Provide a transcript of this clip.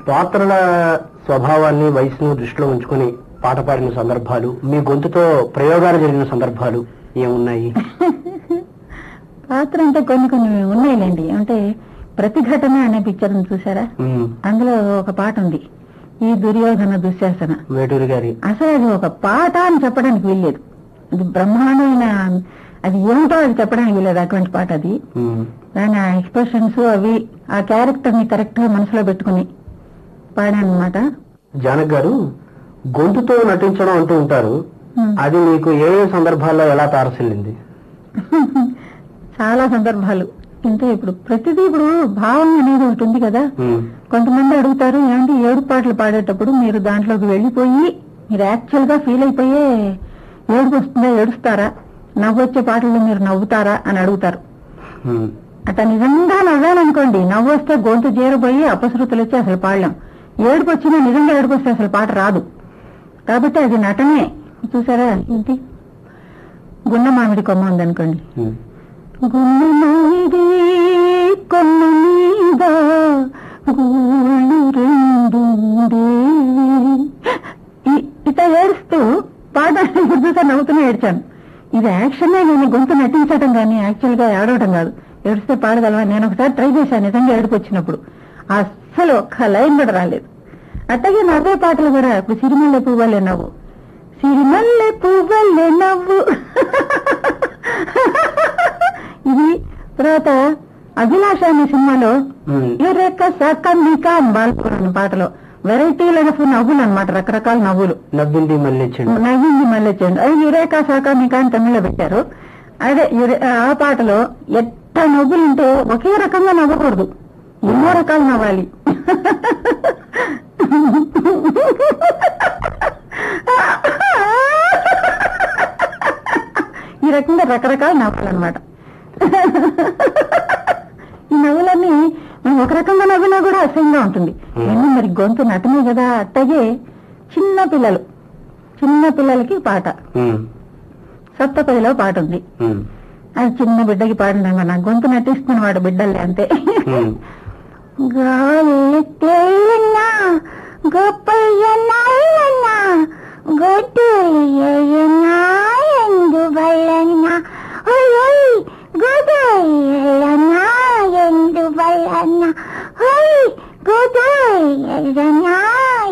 పాత్రల స్వభావాన్ని వయసును దృష్టిలో ఉంచుకొని పాట పాడిన సందర్భాలు మీ గొంతుతో ప్రయోగాలు జరిగిన సందర్భాలు ఏమున్నాయి పాత్ర అంటే కొన్ని కొన్ని ఉన్నాయిలేండి అంటే ప్రతిఘటన అనే పిక్చర్ చూసారా ఉమ్, అందులో ఒక పాట ఉంది ఈ దుర్యోధన దుశ్శాసన వేటూరి గారి అసలు అది ఒక పాట అని చెప్పడానికి వీల్లేదు అది బ్రహ్మాండమైన అది ఏమిటో అది చెప్పడానికి వీల్లేదు అటువంటి పాట అది ఉమ్, దాని ఆ ఎక్స్ప్రెషన్స్ అవి ఆ క్యారెక్టర్ ని కరెక్ట్ గా మనసులో పెట్టుకుని పాడాను అనమాట జానక్ గారు గొంతుతో నటించడం అంటూ ఉంటారు అది మీకు ఏ ఏ సందర్భాల్లో ఎలా తారసిల్లింది చాలా సందర్భాలు అంటే ఇప్పుడు ప్రతిదీ ఇప్పుడు భావం అనేది ఒకటి ఉంది కదా ఉమ్, కొంతమంది అడుగుతారు ఏమంటే ఏడు పాటలు పాడేటప్పుడు మీరు దాంట్లోకి వెళ్ళిపోయి మీరు యాక్చువల్ గా ఫీల్ అయిపోయే ఏడుపు వస్తుందా ఏడుస్తారా నవ్వు వచ్చే పాటల్లో మీరు నవ్వుతారా అని అడుగుతారు ఉమ్, అట్లా నిజంగా నవ్వాలనుకోండి నవ్వు వస్తే గొంతు చేరబోయి అపశృతులు వచ్చి అసలు పాడలేం ఏడుపు వచ్చినా నిజంగా ఏడుపు వస్తే అసలు పాట రాదు కాబట్టి అది నటనే చూసారా ఏంటి గున్న మామిడి కొమ్మ ఉందనుకోండి ఉమ్, గున్న మామిడి కొమ్మ మీద గూళ్ళు రెండుండే ఇ- ఇట్లా ఏడుస్తూ పాట ఇప్పుడు చూసా నవ్వుతూనే ఏడ్చాను ఇది యాక్షనే కానీ గొంతు నటించడం కానీ యాక్చువల్ గా ఏడవటం కాదు ఏడిస్తే పాడగలవా నేను ఒకసారి ట్రై చేశాను నిజంగా ఏడుపు వచ్చినప్పుడు అస్సలు ఒక్క లైన్ కూడా రాలేదు అట్టగే నవ్వే పాటలు కూడా ఇప్పుడు సిరిమల్లె పువ్వులే నవ్వు సిరిమల్లె పువ్వులే నవ్వు ఇది తర్వాత అభిలాష అనే సినిమాలో ఉమ్, యురేక సకందిక అని బాలపురం పాటలో వెరైటీలైన నవ్వులు అనమాట రకరకాల నవ్వులు నవ్వింది మళ్ళీ చెండు నవ్వింది మళ్ళీ చేయండి అది యురేకా సాకామిక అని తమిళ్లో పెట్టారు అదే యురే- ఆ పాటలో ఎట్ట నవ్వులు ఉంటే ఒకే రకంగా నవ్వకూడదు ఎన్నో రకాలు నవ్వాలి ఈ రకంగా రకరకాల నవ్వాలన్నమాట ఈ నవ్వులన్నీ మనం ఒక రకంగా నవ్వినా కూడా అసహ్యంగా ఉంటుంది ఏమో మరి గొంతు నటనే కదా అట్టగే చిన్న పిల్లలు చిన్న పిల్లలకి పాట ఉమ్, సప్తపదిలో పాట ఉంది ఉమ్, అది చిన్న బిడ్డకి పాడినా నా గొంతు నటిస్తున్న వాడు బిడ్డలే అంతే ఉమ్. గాలి తేలినా గొప్పయ్యనా గొడ్డుయ్యనా ఎందువల్లనా ఓయ్ గొడ్డుయ్యనా ఎందువల్లనా ఓయ్ గొడ్డుయ్యనా